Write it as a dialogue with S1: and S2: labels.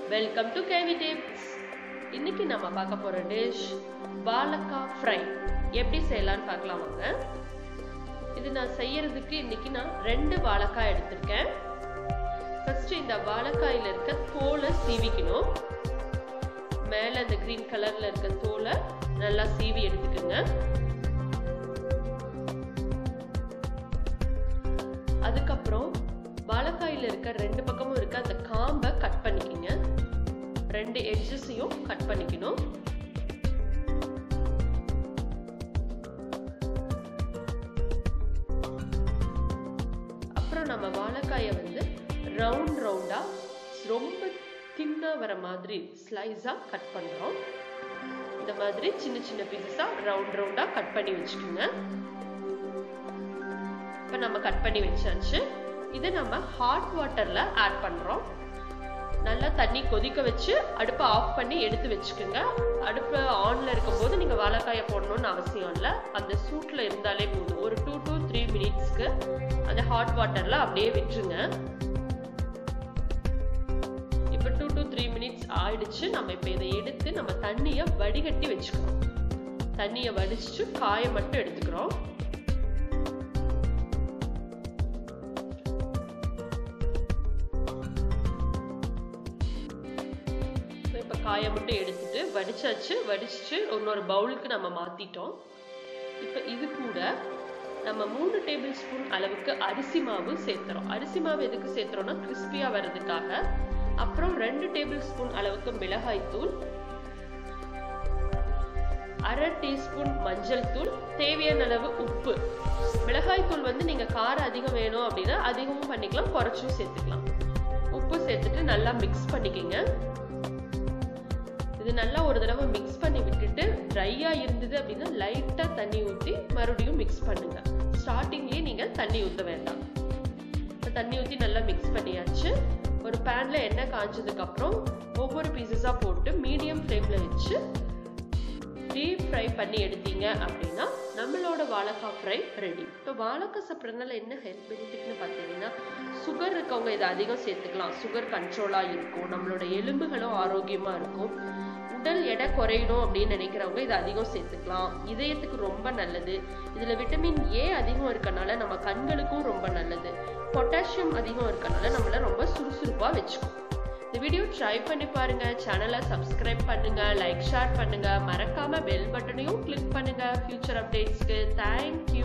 S1: welcome to KV tips இன்னைக்கு நம்ம பார்க்க போற டிஷ் வாழைக்காய் ஃப்ரை எப்படி செய்யலாம்னு பார்க்கலாம் வாங்க இது நான் செய்யறதுக்கு இன்னைக்கு நான் ரெண்டு வாழைக்காய் எடுத்திருக்கேன் ஃபர்ஸ்ட் இந்த வாழைக்காயில இருக்க தோலை சீவிக்கணும் மேல இந்த கிரீன் கலர்ல இருக்க தோலை நல்லா சீவி எடுத்துக்கோங்க அதுக்கப்புறம் வாழைக்காயில இருக்க ரெண்டு பக்கமும் இருக்க அந்த காம்பை கட் பண்ணிக்கிங்க ரெண்டு எட்ஜஸையும் கட் பண்ணிக்கணும் அப்புறம் நம்ம வாழைக்காயை வந்து ரவுண்ட் ரவுண்டா ரொம்ப தின்னா வர மாதிரி ஸ்லைஸா கட் பண்றோம் இந்த மாதிரி சின்ன சின்ன பீசஸா ரவுண்ட் ரவுண்டா கட் பண்ணி வச்சுக்கோங்க இப்போ நம்ம கட் பண்ணி வச்சாச்சு இதை நம்ம ஹாட் வாட்டர்ல ஆட் பண்றோம் நல்லா தண்ணி கொதிக்க வச்சு அடுப்பை ஆஃப் பண்ணி எடுத்து வச்சுக்கோங்க அடுப்பு ஆன்ல இருக்கும்போது நீங்க வாழைக்காயை போடணும்னு அவசியம் இல்லை அந்த சூட்ல இருந்தாலே போதும் ஒரு டூ டு த்ரீ மினிட்ஸ்க்கு அந்த ஹாட் வாட்டர்ல அப்படியே விட்டுருங்க இப்போ டூ டு த்ரீ மினிட்ஸ் ஆயிடுச்சு நம்ம இப்போ இதை எடுத்து நம்ம தண்ணியை வடிகட்டி வச்சுக்கிறோம் தண்ணியை வடிச்சு காய மட்டும் எடுத்துக்கிறோம் இப்போ காயை மட்டும் எடுத்துட்டு வடிச்சாச்சு வடிச்சிட்டு இன்னொரு பவுலுக்கு நம்ம மாத்திட்டோம் இப்போ இது கூட நம்ம மூணு டேபிள் ஸ்பூன் அளவுக்கு அரிசி மாவு சேர்த்துறோம் அரிசி மாவு எதுக்கு சேர்த்துறோம்னா கிறிஸ்பியா வர்றதுக்காக அப்புறம் ரெண்டு டேபிள் ஸ்பூன் அளவுக்கு மிளகாய் தூள் அரை டீஸ்பூன் மஞ்சள் தூள் தேவையான அளவு உப்பு மிளகாய் தூள் வந்து நீங்க காரம் அதிகம் வேணும் அப்படின்னா அதிகமும் பண்ணிக்கலாம் குறைச்சும் சேர்த்துக்கலாம் உப்பு சேர்த்துட்டு நல்லா மிக்ஸ் பண்ணிக்கங்க இது நல்லா ஒரு தடவை மிக்ஸ் பண்ணி விட்டுட்டு ட்ரையா இருந்தது அப்படின்னா லைட்டா தண்ணி ஊற்றி மறுபடியும் மிக்ஸ் பண்ணுங்க ஸ்டார்டிங்லேயே நீங்க தண்ணி ஊற்ற வேண்டாம் இப்போ தண்ணி ஊற்றி நல்லா மிக்ஸ் பண்ணியாச்சு ஒரு பேன்ல எண்ணெய் காஞ்சதுக்கு அப்புறம் ஒவ்வொரு பீசஸா போட்டு மீடியம் ஃப்ளேம்ல வச்சு டீப் ஃப்ரை பண்ணி எடுத்தீங்க அப்படின்னா நம்மளோட வாழைக்காய் ஃப்ரை ரெடி இப்போ வாழைக்காய் சாப்பிட்றதுனால என்ன ஹெல்த் பெனிஃபிட்னு பார்த்தீங்கன்னா சுகர் இருக்கவங்க இதை அதிகம் சேர்த்துக்கலாம் சுகர் கண்ட்ரோலாக இருக்கும் நம்மளோட எலும்புகளும் ஆரோக்கியமாக இருக்கும் உடல் எடை குறையணும் அப்படின்னு நினைக்கிறவங்க இதை அதிகம் சேர்த்துக்கலாம் இதயத்துக்கு ரொம்ப நல்லது இதில் விட்டமின் ஏ அதிகம் இருக்கனால நம்ம கண்களுக்கும் ரொம்ப நல்லது பொட்டாசியம் அதிகம் இருக்கனால நம்மள ரொம்ப சுறுசுறுப்பாக வச்சுக்கும் இந்த வீடியோ ட்ரை பண்ணி பாருங்க சேனலை சப்ஸ்கிரைப் பண்ணுங்க லைக் ஷேர் பண்ணுங்க மறக்காம பெல் பட்டனையும் கிளிக் பண்ணுங்க ஃபியூச்சர் அப்டேட்ஸ்க்கு தேங்க்யூ